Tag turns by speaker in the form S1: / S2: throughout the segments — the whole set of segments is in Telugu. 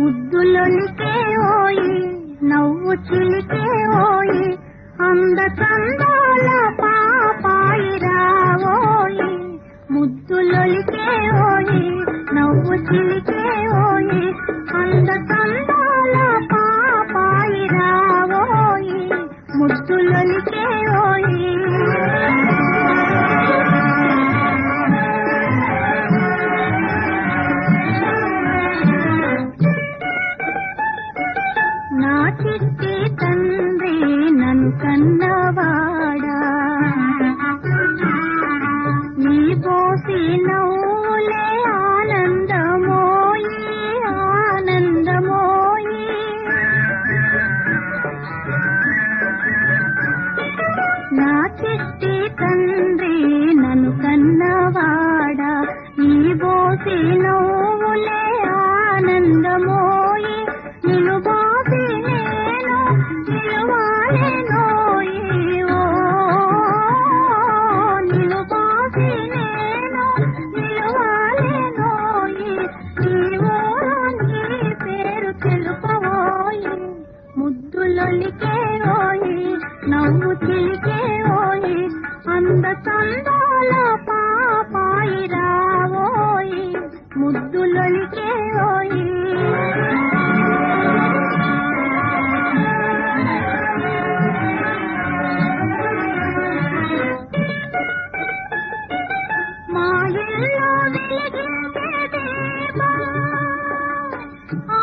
S1: ముద్దులొలికే ఓయి నవ్వు చిలికే ఓయి అంద చందాల పాపాయి రావోయి ముద్దులొలికే ఓయి నవ్వు చిలికే ఓయి అంద చందాల పాపాయి రావోయి ముద్దులొలికే ఓయి నా చిట్టి తండ్రి నన్ను కన్నవాడా నీ పోసి నవ్వులే ఆనందమోయి ఆనందమోయి నా చిట్టి తండ్రి నన్ను కన్నవాడా నీ పోసి నవ్వులే ఆనందమోయి నిన్ను బాసి నేను నిలవాలెనోయి ఓ నిన్ను బాసి నేను నిలవాలెనోయి నీవో నీ పేరు తెలుపవోయి ముద్దులొలికే ఓయి నవ్వు చిలికే ఓయి అంద చందాల పాపాయి రావోయి ముద్దులొలికే ఓయి మా ఇల్లు వెలిగించే దీపం ఆ,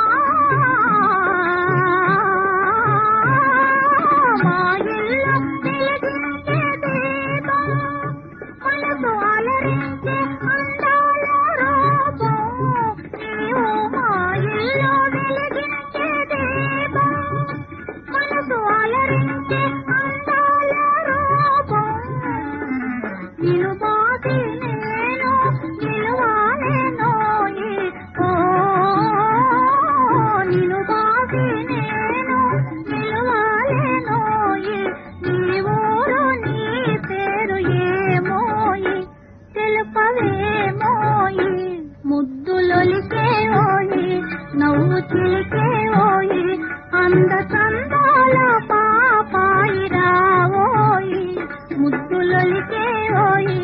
S1: మా ఇల్లు వెలిగించే దీపం మనసు అలరించే అందాల రూపం నీవు మా ఇల్లు వెలిగించే దీపం మనసు అలరించే అందాల రూపం నిన్ను బాసి నేను నిలవాలెనోయి ఓ నిన్ను బాసి నేను నిలవాలెనోయి నీ ఊరు నీ పేరు ఏమోయి తెలుపవేమోయి ముద్దులొలికే ఓయి నవ్వు చిలికే ఓయి అంద చందాల పాపాయి రావోయి ముద్దులొలికే ఓయి